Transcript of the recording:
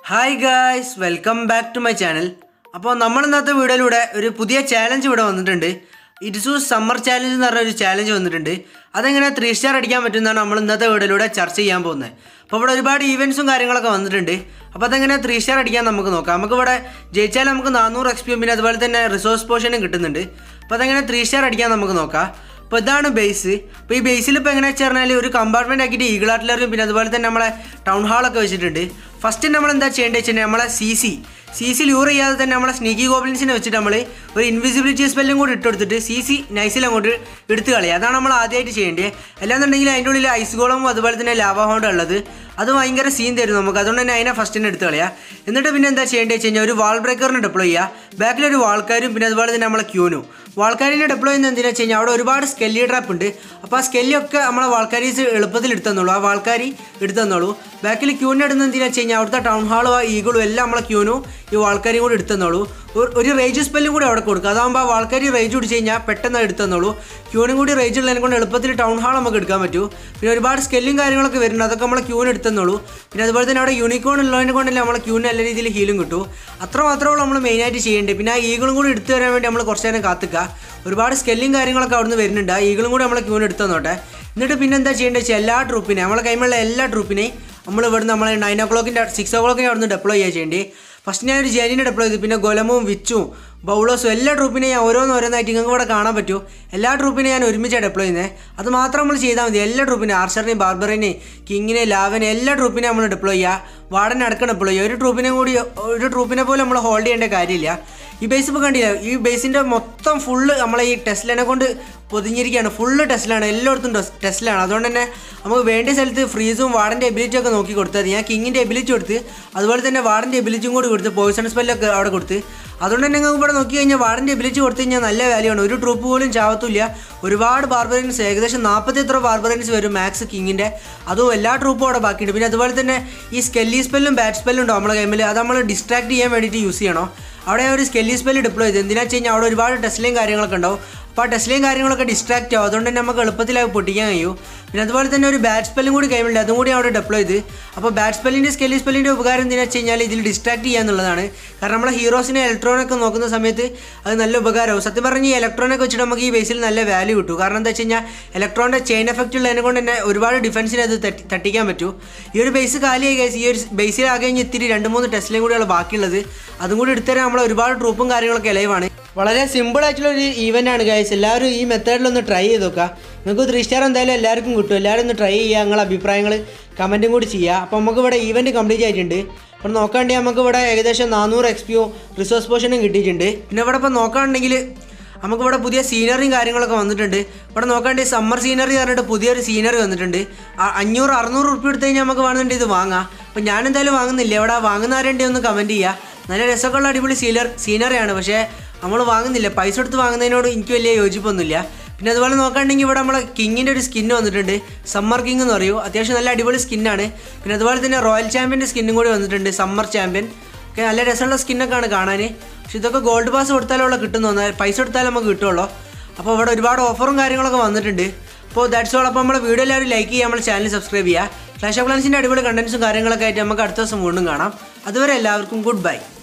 hi guys welcome back to my channel അപ്പോൾ നമ്മൾ ഇന്നത്തെ വീഡിയോയിലൂടെ ഒരു പുതിയ ചാലഞ്ച് ഇവിടെ വന്നിട്ടുണ്ട് ഇറ്റ്സു സമ്മർ ചാലഞ്ച് എന്ന് പറഞ്ഞ ഒരു ചാലഞ്ച് വന്നിട്ടുണ്ട് അതെങ്ങനെ ത്രീ സ്റ്റാർ അടിക്കാൻ പറ്റുമെന്നാണ് നമ്മൾ ഇന്നത്തെ വീഡിയോയിലൂടെ ചർച്ച ചെയ്യാൻ പോകുന്നത് അപ്പോൾ ഇവിടെ ഒരുപാട് ഈവൻസും കാര്യങ്ങളൊക്കെ വന്നിട്ടുണ്ട് അപ്പോൾ അതെങ്ങനെ ത്രീ സ്റ്റാർ അടിക്കാൻ നമുക്ക് നോക്കാം നമുക്ക് ഇവിടെ ജയിച്ചാൽ നമുക്ക് നാനൂറ് എക്സ് പിന്നെ അതുപോലെ തന്നെ റിസോഴ്സ് പോർഷനും കിട്ടുന്നുണ്ട് അപ്പോൾ അതെങ്ങനെ ത്രീ സ്റ്റാർ അടിക്കാൻ നമുക്ക് നോക്കാം അപ്പോൾ ഇതാണ് ബേസ് അപ്പോൾ ഈ ബേസിൽ ഇപ്പോൾ എങ്ങനെയാ വെച്ച് പറഞ്ഞാൽ ഒരു കമ്പാർട്ട്മെൻ്റ് ആക്കിയിട്ട് ഈഗിൾ ആർട്ടിലറിയും പിന്നെ അതുപോലെ തന്നെ നമ്മളെ ടൗൺ ഹാളൊക്കെ വെച്ചിട്ടുണ്ട് ഫസ്റ്റ് നമ്മൾ എന്താ ചെയ്യേണ്ടത് വെച്ചാൽ നമ്മളെ സി സി സി സി ലൂർ ചെയ്യാതെ തന്നെ നമ്മളെ സ്നീക്കി ഗോബ്ലിൻസിനെ വെച്ചിട്ട് നമ്മൾ ഒരു ഇൻവിസിബിലിറ്റി സ്പെല്ലും കൂടി ഇട്ട് കൊടുത്തിട്ട് സി സി നൈസിൽ അങ്ങോട്ട് എടുത്ത് കളയുക അതാണ് നമ്മൾ ആദ്യമായിട്ട് ചെയ്യേണ്ടത് അല്ലാന്നുണ്ടെങ്കിൽ അതിൻ്റെ ഉള്ളിൽ ഐസ് ഗോളവും അതുപോലെ തന്നെ ലാവ ഹോണ്ടും ഉള്ളത് അത് ഭയങ്കര സീൻ തരും നമുക്ക് അതുകൊണ്ട് തന്നെ അതിനെ ഫസ്റ്റ് തന്നെ എടുത്ത് കളയാം എന്നിട്ട് പിന്നെ എന്താ ചെയ്യേണ്ടത് വെച്ച് കഴിഞ്ഞാൽ ഒരു വാൾ ബ്രേക്കറിന് ഡെപ്ലോയ് ചെയ്യുക ബാക്കിലൊരു വാൾക്കാരും പിന്നെ അതുപോലെ തന്നെ നമ്മളെ ക്യൂനും വാൾക്കാരിനെ ഡെപ്ലോയ് ചെയ്യുന്നത് എന്തിനാ വെച്ച് കഴിഞ്ഞാൽ അവിടെ ഒരുപാട് സ്കെല്ലി ട്രാപ്പ് ഉണ്ട് അപ്പോൾ ആ സ്കെല്ലിയൊക്കെ നമ്മളെ വാൾക്കാരീസ് എളുപ്പത്തിൽ എടുത്തെന്നുള്ളൂ ആ വാൾക്കാരി എടുത്തെന്നുള്ളൂ ബാക്കിൽ ക്യൂവിനെ ഇടുന്നത് എന്തിനാ വെച്ച് കഴിഞ്ഞാൽ അവിടുത്തെ ടൗൺ ഹാളും ആ ഈഗിളും എല്ലാം നമ്മളെ ക്യൂനും ഈ വാൾക്കാരിയും കൂടി എടുത്തെന്നുള്ളൂ ഒരു- ഒരു റേജ് സ്പെല്ലും കൂടി അവിടെ കൊടുക്കുക അതാകുമ്പോൾ ആ വാൾക്കാരി റേജ് പിടിച്ച് കഴിഞ്ഞാൽ പെട്ടെന്ന് എടുത്തെന്നുള്ളൂ ക്യൂനും കൂടി റേജ് ഉള്ളതിനെ കൊണ്ട് എളുപ്പത്തിൽ ടൗൺ ഹാൾ നമുക്ക് എടുക്കാൻ പറ്റൂ പിന്നെ ഒരുപാട് സ്കെല്ലും കാര്യങ്ങളൊക്കെ വരുന്നുണ്ട് അതൊക്കെ നമ്മളെ ക്യൂന് എടുത്തെന്നുള്ളൂ പിന്നെ അതുപോലെ തന്നെ അവിടെ യൂണിക്കോൺ ഉള്ളതിനെ കൊണ്ടല്ലേ നമ്മളെ ക്യൂന് നല്ല രീതിയിൽ ഹീലും കിട്ടും അത്ര മാത്രമേ ഉള്ളൂ നമ്മൾ മെയിനായിട്ട് ചെയ്യേണ്ടത് പിന്നെ ആ ഈഗിളും കൂടി എടുത്തു തരാൻ വേണ്ടി നമ്മൾ കുറച്ച് നേരം കാത്തുക്കുക ഒരുപാട് സ്കെല്ലും കാര്യങ്ങളൊക്കെ അവിടുന്ന് വരുന്നുണ്ട് ആ ഈഗിളും കൂടി നമ്മളെ ക്യൂന് എടുത്തു തന്നോട്ടെ എന്നിട്ട് പിന്നെ എന്താ ചെയ്യേണ്ടത് വെച്ചാൽ എല്ലാ ട്രൂപ്പിനെയും നമ്മളെ കൈമുള്ള എല്ലാ ട്രൂപ്പിനെയും നമ്മൾ ഇവിടുന്ന് നമ്മളെ നയൻ ഓ ക്ലോക്കിൻ്റെ സിക്സ് ഓ ക്ലോക്കിന് അവിടുന്ന് ഡെപ്ലോയ് ചെയ്യാൻ ചെയ്യേണ്ടി ഫസ്റ്റ് ഞാൻ ഒരു ജെനിനെ ഡെപ്ലോയ് ചെയ്തു പിന്നെ ഗൊലമും വിച്ചും ബൗളേഴ്സും എല്ലാ ട്രൂപ്പിനെയും ഞാൻ ഓരോന്ന് ഓരോന്നായിട്ട് നിങ്ങൾക്ക് ഇവിടെ കാണാൻ പറ്റും എല്ലാ ട്രൂപ്പിനെയും ഞാൻ ഒരുമിച്ചാണ് ഡെപ്ലോയ് ചെയ്യുന്നത് അത് മാത്രം നമ്മൾ ചെയ്താൽ മതി എല്ലാ ട്രൂപ്പിനെയും ആർച്ചറിനെയും ബാർബറിനെയും കിങ്ങിനെ ലാവനെ എല്ലാ ട്രൂപ്പിനെയും നമ്മൾ ഡെപ്ലോയ് ചെയ്യുക വാർഡനെ അടക്കം ഡെപ്ലോയ് ചെയ്യുക ഒരു ട്രൂപ്പിനെ കൂടി ഒരു ട്രൂപ്പിനെ പോലും നമ്മൾ ഹോൾഡ് ചെയ്യേണ്ട കാര്യമില്ല ഈ ബേസ് ഇപ്പോൾ കണ്ടില്ല ഈ ബേസിൻ്റെ മൊത്തം ഫുള്ള് നമ്മളെ ഈ ടെസ്റ്റിനെ കൊണ്ട് പൊതിഞ്ഞിരിക്കുകയാണ് ഫുള്ള് ടെസ്റ്റിലാണ് എല്ലായിടത്തും ടെസ്- ടെസ്റ്റിലാണ് അതുകൊണ്ട് തന്നെ നമുക്ക് വേണ്ട സ്ഥലത്ത് ഫ്രീസും വാർഡൻ്റെ എബിലിറ്റി ഒക്കെ നോക്കി കൊടുത്തത് ഞാൻ കിങ്ങിൻ്റെ എബിലിറ്റി കൊടുത്ത് അതുപോലെ തന്നെ വാർഡൻ്റെ എബിലിറ്റിയും കൂടി കൊടുത്ത് പോയിസൺ സ്പെല്ലൊക്കെ അവിടെ കൊടുത്ത് അതുകൊണ്ട് തന്നെ നിങ്ങൾക്ക് ഇവിടെ നോക്കി കഴിഞ്ഞാൽ വാർഡൻ്റെ എബിലിറ്റി കൊടുത്തു കഴിഞ്ഞാൽ നല്ല വാല്യൂ ആണ് ഒരു ട്രൂപ്പ് പോലും ചാവത്തില്ല ഒരുപാട് ബാർബറൻസ് ഏകദേശം നാൽപ്പത്തി എത്ര ബാർബറൻസ് വരും മാക്സ് കിങ്ങിൻ്റെ അതും എല്ലാ ട്രൂപ്പും അവിടെ ബാക്കിയുണ്ട് പിന്നെ അതുപോലെ തന്നെ ഈ സ്കെല്ലി സ്പെല്ലും ബാറ്റ് സ്പെല്ലും ഉണ്ടോ നമ്മളെ ഗെയിമിൽ അത് നമ്മൾ ഡിസ്ട്രാക്ട് ചെയ്യാൻ വേണ്ടിയിട്ട് യൂസ് ചെയ്യണം അവിടെ ഒരു സ്കെല്ലി സ്പെല്ല് ഡിപ്ലോയ് ചെയ്ത് എന്തിനാ വെച്ച് കഴിഞ്ഞാൽ അവിടെ ഒരുപാട് ടെസ്റ്റിലെയും കാര്യങ്ങളൊക്കെ ഉണ്ടാവും അപ്പോൾ ആ ടെസ്റ്റിലെയും കാര്യങ്ങളൊക്കെ ഡിസ്ട്രാക്റ്റ് ആവും അതുകൊണ്ട് തന്നെ നമുക്ക് എളുപ്പത്തിൽ അത് പൊട്ടിക്കാൻ കഴിയും പിന്നെ അതുപോലെ തന്നെ ഒരു ബാറ്റ് സ്പെല്ലും കൂടി കൈമുണ്ട് അതും കൂടി അവിടെ ഡെപ്ലോയ് ചെയ്ത് അപ്പോൾ ബാറ്റ് സ്പെല്ലിൻ്റെ സ്കെല്ലി സ്പെല്ലിൻ്റെ ഉപകാരം എന്തിനാ വെച്ച് കഴിഞ്ഞാൽ ഇതിൽ ഡിസ്ട്രാക്ട് ചെയ്യുക എന്നുള്ളതാണ് കാരണം നമ്മളെ ഹീറോസിനെ ഇലക്ട്രോണൊക്കെ നോക്കുന്ന സമയത്ത് അത് നല്ല ഉപകാരമാവും സത്യം പറഞ്ഞ് ഈ ഇലക്ട്രോണൊക്കെ വെച്ചിട്ട് നമുക്ക് ഈ ബേസിൽ നല്ല വാല്യൂ കിട്ടും കാരണം എന്താ വെച്ച് കഴിഞ്ഞാൽ ഇലക്ട്രോണിൻ്റെ ചെയിൻ എഫക്റ്റ് ഉള്ളതിനെ കൊണ്ട് തന്നെ ഒരുപാട് ഡിഫൻസിനെ അത് തട്ടി തട്ടിക്കാൻ പറ്റും ഈ ഒരു ബേസ് കാലിയായി ഗൈസ് ഈ ഒരു ബേസിൽ ആകെ കഴിഞ്ഞ് ഇത്തിരി രണ്ട് മൂന്ന് ടെസ്റ്റിലും കൂടിയുള്ള ബാക്കിയുള്ളത് അതും കൂടി എടുത്തുതരാൻ നമ്മളെ ഒരുപാട് ട്രൂപ്പും കാര്യങ്ങളൊക്കെ ലൈവാണ് വളരെ സിമ്പിൾ ആയിട്ടുള്ള ഒരു ഈവൻ്റ് ആണ് ഗൈസ് എല്ലാവരും ഈ മെത്തേഡിലൊന്ന് ട്രൈ ചെയ്ത് നോക്കുക നിങ്ങൾക്ക് ത്രീ സ്റ്റാർ എന്തായാലും എല്ലാവർക്കും കിട്ടും എല്ലാവരും ഒന്ന് ട്രൈ ചെയ്യുക നിങ്ങളുടെ അഭിപ്രായങ്ങൾ കമൻറ്റും കൂടി ചെയ്യുക അപ്പോൾ നമുക്ക് ഇവിടെ ഈവൻറ്റ് കംപ്ലീറ്റ് ആയിട്ടുണ്ട് അപ്പോൾ നോക്കാണ്ട് നമുക്ക് ഇവിടെ ഏകദേശം നാനൂറ് എക്സ് പിയും റിസോഴ്സ് പോർഷനും കിട്ടിയിട്ടുണ്ട് പിന്നെ ഇവിടെ ഇപ്പോൾ നോക്കുകയാണെങ്കിൽ നമുക്കിവിടെ പുതിയ സീനറിയും കാര്യങ്ങളൊക്കെ വന്നിട്ടുണ്ട് ഇവിടെ നോക്കാണ്ട് സമ്മർ സീനറി പറഞ്ഞിട്ട് പുതിയൊരു സീനറി വന്നിട്ടുണ്ട് ആ- അഞ്ഞൂറ് അറുന്നൂറ് റുപ്യ എടുത്ത് കഴിഞ്ഞാൽ നമുക്ക് വേണമെന്നുണ്ടെങ്കിൽ ഇത് വാങ്ങാം അപ്പോൾ ഞാൻ എന്തായാലും വാങ്ങുന്നില്ല ഇവിടെ വാങ്ങുന്നവരുണ്ടെ ഒന്ന് കമൻറ്റ് ചെയ്യുക നല്ല രസമൊക്കെയുള്ള അടിപൊളി സീലർ സീനറിയാണ് പക്ഷേ നമ്മൾ വാങ്ങുന്നില്ല പൈസ കൊടുത്ത് വാങ്ങുന്നതിനോട് എനിക്ക് വലിയ യോജിപ്പൊന്നുമില്ല പിന്നെ അതുപോലെ നോക്കുകയാണെങ്കിൽ ഇവിടെ നമ്മളെ കിങ്ങിൻ്റെ ഒരു സ്കിൻ വന്നിട്ടുണ്ട് സമ്മർ കിങ് എന്ന് പറയൂ അത്യാവശ്യം നല്ല അടിപൊളി സ്കിന്നാണ് പിന്നെ അതുപോലെ തന്നെ റോയൽ ചാമ്പ്യൻ്റെ സ്കിന്നും കൂടി വന്നിട്ടുണ്ട് സമ്മർ ചാമ്പ്യൻ ഒക്കെ നല്ല രസമുള്ള സ്കിന്നൊക്കെയാണ് കാണാൻ പക്ഷെ ഇതൊക്കെ ഗോൾഡ് പാസ് കൊടുത്താലുള്ള കിട്ടുന്നു പൈസ കൊടുത്താലേ നമുക്ക് കിട്ടുള്ളൂ അപ്പോൾ ഇവിടെ ഒരുപാട് ഓഫറും കാര്യങ്ങളൊക്കെ വന്നിട്ടുണ്ട് അപ്പോൾ ദാറ്റ്സ് ഓൾ അപ്പോൾ നമ്മുടെ വീഡിയോ എല്ലാവരും ലൈക്ക് ചെയ്യുക നമ്മുടെ ചാനൽ സബ്സ്ക്രൈബ് ചെയ്യുക ഫ്ലാഷ് ഓഫ് ക്ലാൻസിൻ്റെ അടിപൊളി കണ്ടൻസും കാര്യങ്ങളൊക്കെ ആയിട്ട് നമുക്ക് അടുത്ത ദിവസം വീണ്ടും കാണാം അതുവരെ എല്ലാവർക്കും ഗുഡ് ബൈ